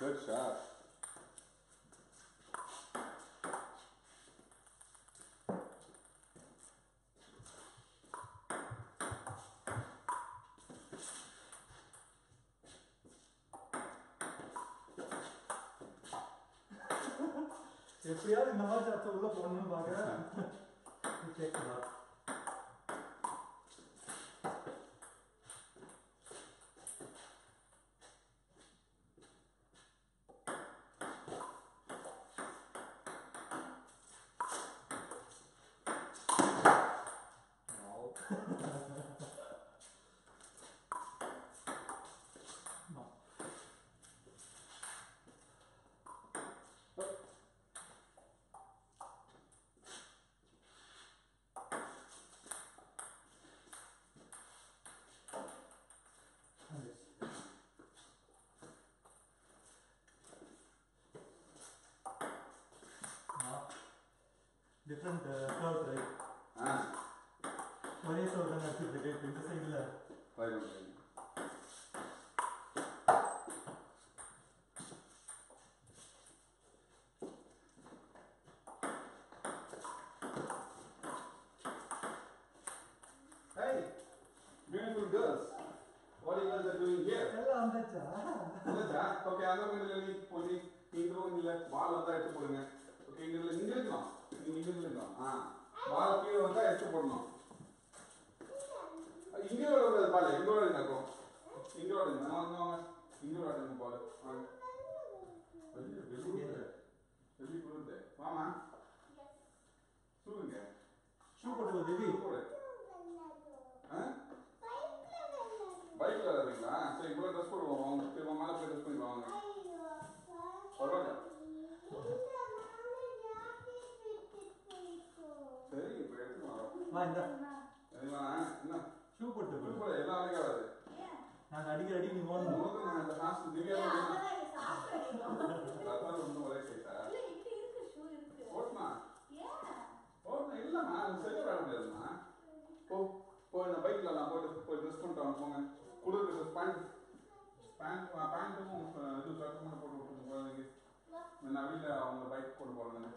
Good shot. எப்படியாவது இந்த மாதிரி சர்ச்சை உள்ள போகணும்னு பார்க்குறேன் கேட்கலாம் டிஃப்ரெண்ட் கர்வ் ரைட் Ah, ஒரே சோர் தான் நடிச்சிட்டு இருக்கு இப்ப இந்த சைடில் right on, right on. Hey, beautiful girls. What you guys are doing here? எல்லாம் வந்தாச்சா இல்லைதா? Okay, அந்த பக்கத்துல நீ போய் நீ இந்த பக்கம் இல்ல பால் வந்தா எடுத்து போடுங்க ஓகே இங்க இல்ல இங்க இருக்கணும் நீங்க இங்க இருக்கணும் ஆ பால் கீழே வந்தா எடுத்து போடணும் இங்க விடக்கூடாது பால் இங்க விடுங்க அப்போ இங்க விடுங்க வாங்க வாங்க இங்க விடுங்க பால் வாங்க வெளியே வெளியே வெளியே கொடுத்து வாமா சொல்லுங்க ஷூ போட்டு தேவி போடு ஆ பைக்ல வரீங்களா சரி இவ்வளோ ட்ரெஸ் போடுவோம் வாங்க திரும்ப மேலே போய் ட்ரெஸ் பண்ணிட்டு வாங்க பரவாயில்ல சரி இப்போ எடுத்துக்கலாம் வா இந்த சரிங்களா என்ன ஷூ போட்டு இது போ. போல எல்லாம் அடிக்க வராது நாங்க அடிக்கிற அடி நீ ஓடணும் உங்களுக்கு நான் இந்த காசு திவ்யா ரத்தம் ஒன்றும் ஒரே கேட்டா ஓட்டுமா ஓட்டுனா இல்லைம்மா அது சரியா வர முடியாதும்மா போ போய் நான் பைக்கில் நான் போயிட்டு போய் ட்ரெஸ் பண்ணிட்டு வாங்க போங்க குளிர் ட்ரெஸ் பேண்ட் பேண்ட் பேண்ட்டும் இது ஷர்ட் மட்டும் போட்டு விட்டுருங்க குழந்தைக்கு நான் வீட்டில் அவங்க பைக் கொண்டு போகிறேன்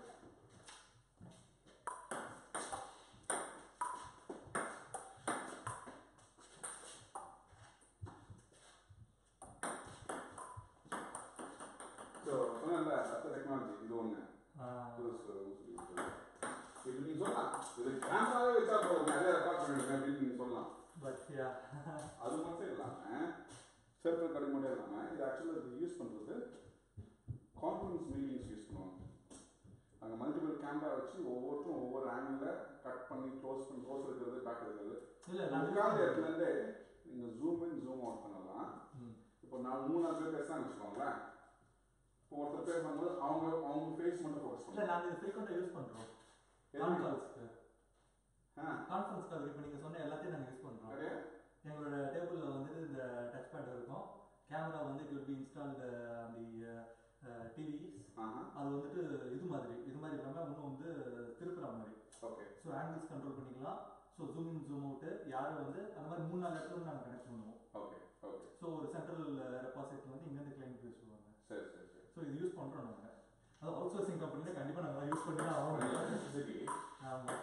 ஸோ சொன்னேன்ல அடுத்த டெக்னாலஜி இது ஒன்று புதுசு இது நீ சொல்லலாம் இது கேமராவே வச்சா போதும் நிறைய ரெக்கார்ட் பண்ணிருக்கேன் அப்படின்னு நீங்க சொல்லலாம் பட் யா அது மட்டும் இல்லாம செல்ஃபர் கடை மட்டும் இல்லாம இது ஆக்சுவலாக இது யூஸ் பண்றது கான்ஃபரன்ஸ் மீட்டிங்ஸ் யூஸ் பண்ணுவாங்க அங்கே மல்டிபிள் கேமரா வச்சு ஒவ்வொருத்தரும் ஒவ்வொரு ஆங்கிளில் கட் பண்ணி க்ளோஸ் பண்ணி க்ளோஸ் இருக்கிறது பேக் இருக்கிறது இல்ல நான் நான் உட்கார்ந்த இடத்துல இருந்தே நீங்கள் ஜூம் இன் ஜூம் அவுட் பண்ணலாம் ம். இப்போ நான் மூணு நாலு பேர் பேசுறாங்க வச்சுக்கோங்களேன் இப்போ ஒருத்தர் பேசும்போது அவங்க அவங்க ஃபேஸ் மட்டும் ஃபோக்கஸ் இல்ல பண்ணுவாங்க நாங்க இது ஃப்ரீக்வெண்டா யூஸ் பண்றோம் எதுக்கு? கான்ஃபரன்ஸ்க்கு ஆ கான்ஃபரன்ஸ் கால் இப்போ நீங்க சொன்ன எல்லாத்தையும் நாங்க யூஸ் பண்றோம் அப்படியே எங்களோட டேபிள்ல வந்துட்டு இந்த டச் பேட் இருக்கும் கேமரா வந்து இட் வில் பி இன்ஸ்டால்டு அந்த டிவிஸ் ஆஹா அது வந்துட்டு இது மாதிரி இது மாதிரி இல்லாம இன்னும் வந்து திருப்புற மாதிரி ஓகே ஸோ ஆங்கிள்ஸ் கண்ட்ரோல் பண்ணிக்கலாம் so zoom in zoom out யாரும் வந்து அந்த மாதிரி மூணு நாலு இடத்துல நாங்கள் கனெக்ட் பண்ணுவோம் ஓகே ஓகே ஸோ ஒரு சென்ட்ரல் ரெபாசிட்ல வந்து இங்கேருந்து கிளைண்ட் பேசுவாங்க சரி சரி சரி ஸோ இது யூஸ் பண்ணுறோம் நாங்கள் அது அவுட் சோர்சிங் கம்பெனியில் கண்டிப்பாக நாங்கள் யூஸ் பண்ணி தான் ஆகணும் சரி ஆமாம்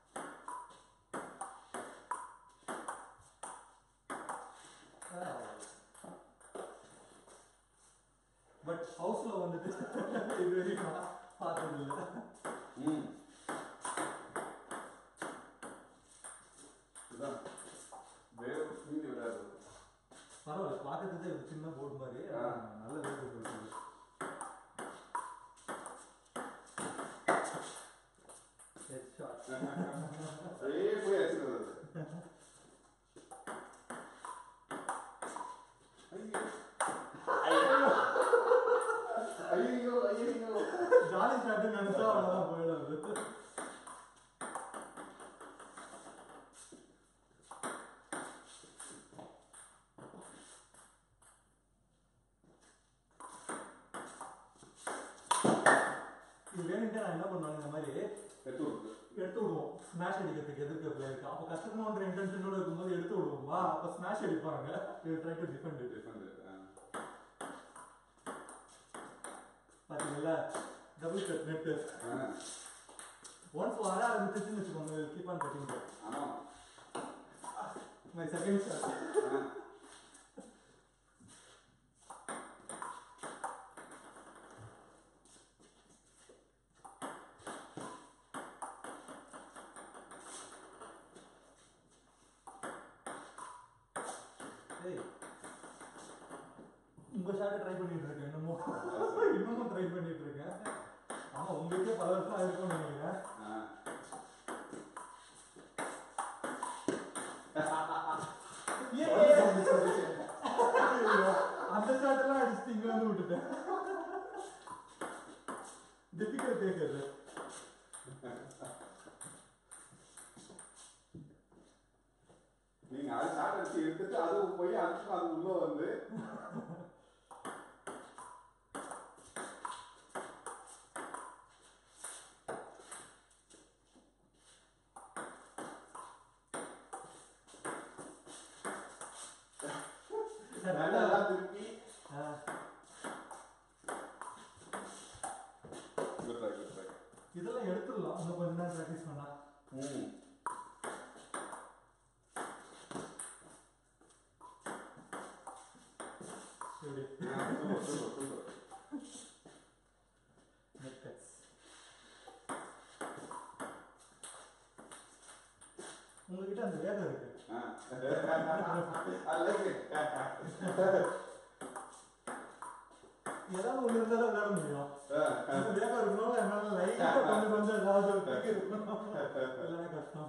பட் ஹவுஸில் வந்துட்டு இது வரைக்கும் பார்த்தது இல்லை ம் இதுதான் வேறு மீதி விடாது பரவாயில்ல பார்க்கறதுக்கு ஒரு சின்ன போர்டு மாதிரி ஆ. நல்ல வேலை போயிட்டு ஹெட்ஷாட் அதே போய் அடிச்சுக்கிறது ஐயோ ஐயோ ஜாலி ஷாட்டு நினைச்சா அவ்வளோதான் போயிடாது இது வேணுன்ட்டு நான் என்ன பண்ணுவேன் இந்த மாதிரி எடுத்து விடுது எடுத்து விடுவோம் ஸ்மாஷ் அடிக்கிறதுக்கு எதிர்க்க பிளேயருக்கு அப்போ கற்றுக்கணுன்ற இன்டென்ஷனோட இருக்கும்போது எடுத்து விடுவோமா அப்போ ஸ்மாஷ் அடிப்பாங்க try to defend it different சொன்னீங்கல்ல டபுள் கட் நெட்டு ஆ, ஒன்ஸ் வர ஆரம்பிச்சிச்சுன்னு வச்சுக்கோங்க கீப் ஆன் கட்டிங் ஆமா மை செகண்ட் ஷாட் ஆ. ஏய் உங்க ஷாட்டை ட்ரை பண்ணிட்டு இருக்கேன் இன்னமும் இன்னமும் ட்ரை பண்ணிட்டு இருக்கேன் ஆமா உங்களுக்கே பல வருஷம் ஆயிருக்கும்னு நினைக்கிறேன் ஆ. ஏன் ஐயோ, அந்த ஷாட் எல்லாம் அடிச்சுட்டு இங்க வந்து விட்டுட்டேன் டிஃபிகல்ட் கேட்குறது நீங்க அது ஷார்ட் அடிச்சு எடுத்துட்டு அது போய் அதுக்கு அது உள்ள வந்து சார் நல்லா நல்லா திருப்பி ஆ, குட் ட்ரை குட் ட்ரை இதெல்லாம் எடுத்துடலாம் இன்னும் கொஞ்ச நேரம் ப்ராக்டிஸ் பண்ணா ம் எப்படி super super super net cuts உங்ககிட்ட அந்த வேகம் இருக்கு I like it. ஏதாவது ஒண்ணு இருந்தா தான் விளையாட முடியும் அந்த வேகம் இருக்கணும் என்னால லைட்டா கொஞ்சம் கொஞ்சம் ஏதாவது ஒரு kick இருக்கணும் இல்லைன்னா கஷ்டம்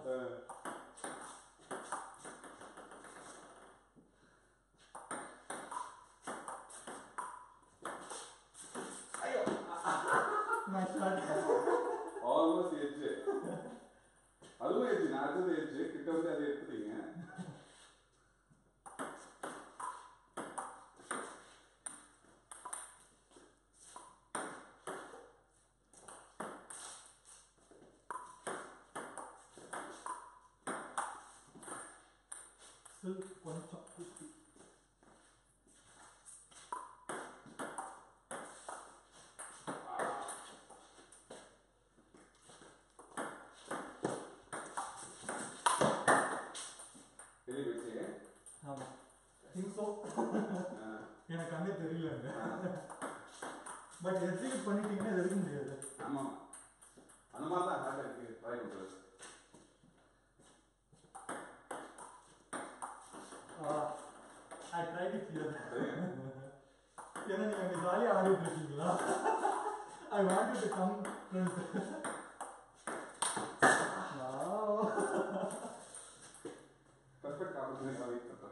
நான் ஸ்டார்ட் ஆல்மோஸ்ட் எட்ஜ் அதுவும் எட்ஜ் நான் அடுத்தது எட்ஜ் கிட்ட வந்து அதை எடுத்துட்டீங்க ஸ்டில் கொஞ்சம் குட்டி வெளியே போயிடுச்சு ஆமா திங்க் ஸோ எனக்கு கண்ணே தெரியலங்க பட் எக்ஸிக்யூட் பண்ணிட்டீங்கன்னா இது எடுக்க முடியாது ஆமாம் அந்த மாதிரி தான் ஹார்ட் இருக்கு ட்ரை பண்ணுறது ஐ ட்ரை டு கிளியர் ஏன்னா நீங்க அங்க ஜாலியா ஆடிட்டு இருக்கீங்களா I wanted to come front perfect opportunity wait பண்ணுறேன்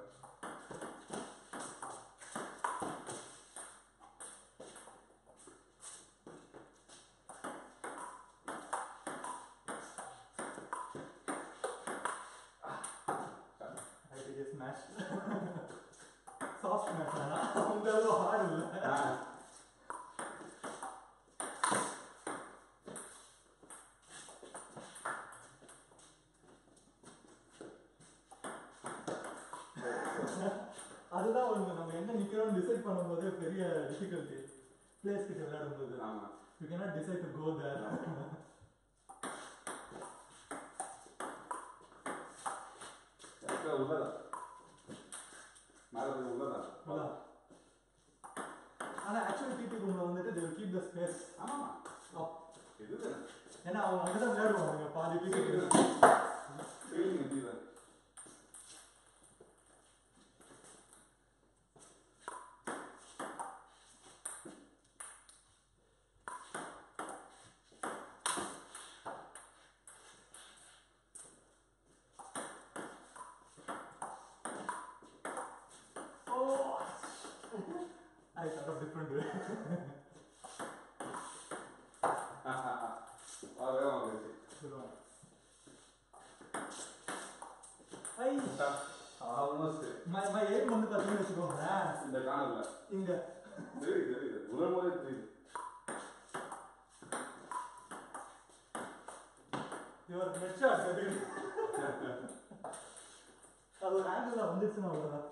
I did a smash soft smash ஆனா அந்த அளவு ஹார்ட் இல்ல அதுதான் ஒரு நம்ம எங்க நிக்கிறோம்னு டிசைட் பண்ணும்போது பெரிய டிஃபிகல்ட்டி பிளேஸ் கிட்ட விளையாடும் போது ஆமாம் you cannot decide to go there கரெக்டாக உள்ளதா மேலே போய் உள்ளதா அதான் ஆனா ஆக்சுவல் டிடி ரூம்ல வந்துட்டு they will keep the space ஆமாம் up இதுதானே ஏன்னா அவங்க அங்கதான் விளையாடுவாங்க பாதி டிடி ஃபீலிங் எப்படி தான் Oh! I thought of different way. ஆ வேகமாக போயிடுச்சு சொல்லுவாங்க. I almost my my aim வந்து பார்த்தீங்கன்னு வச்சுக்கோங்களேன் இந்த காணல இங்க தெரியுது தெரியுது உணரும் போதே தெரியுது யுவர் ஹெட் ஷாட் அது அது ஒரு ஆங்கிள் வந்துச்சுன்னா அவ்வளோதான்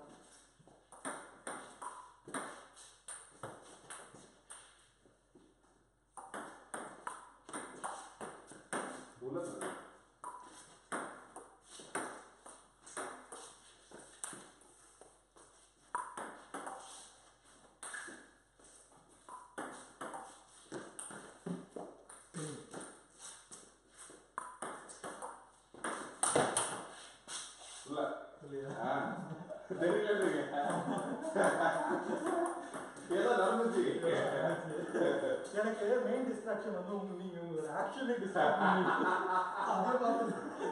உள்ள சொல்லு. உள்ள. இல்லையா ஆ. தெரியலன்றீங்க. ஏதோ நடந்துச்சு எனக்கு மெயின் டிஸ்ட்ராக்ஷன் வந்து உங்க நீங்க உங்களோட ஆக்ஷனே டிஸ்ட்ராக்ட் பண்ணி அதை பார்த்து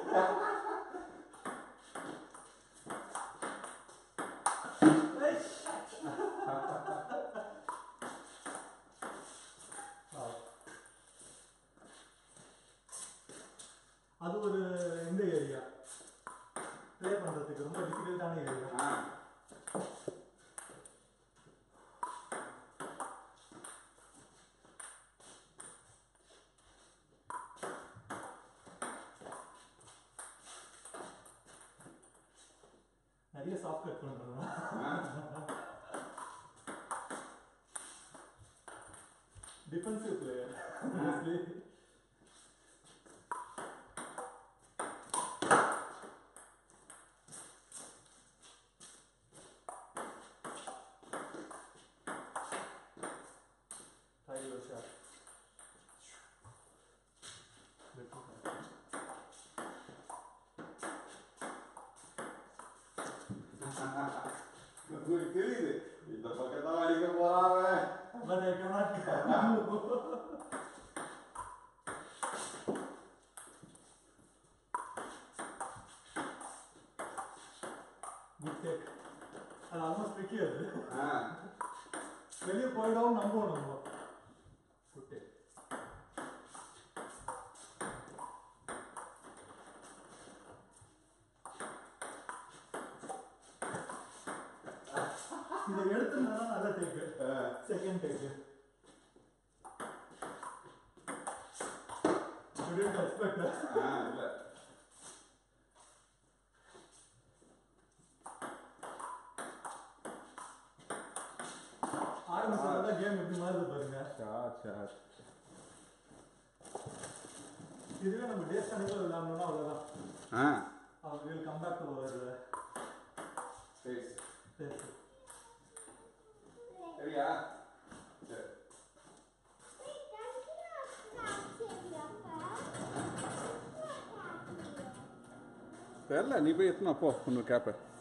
அது ஒரு இந்த ஏரியா ப்ளே பண்றதுக்கு ரொம்ப டிஃபிகல்ட்டான ஏரியா ஆ. நிறைய சாஃப்ட் கட் பண்றோம் defensive player mostly Tyler shot. உங்களுக்கு தெரியுது இந்த பக்கம் தான் அடிக்க போறாங்க But I cannot. Good take. அது ஆல்மோஸ்ட் ட்ரிக்கி அது ஆ. வெளியே போயிடும் நம்புவோம் நம்ம குட் டேக் இதை எடுத்துனா நல்ல டேக்கு ஆ. Second take Didn't expect that. ஆ, இல்ல ஆரம்பிச்சதுல கேம் எப்படி மாறுது பாருங்க ஷாட் ஷாட் இதுவே நம்ம டேஸ் கணக்கில் விளையாடணும்னா அவ்வளோதான் ஆ அவங்க will come back to our space taste சரியா சரி தெரில நீ போய் எத்தனை போ ஒன்று கேப்ப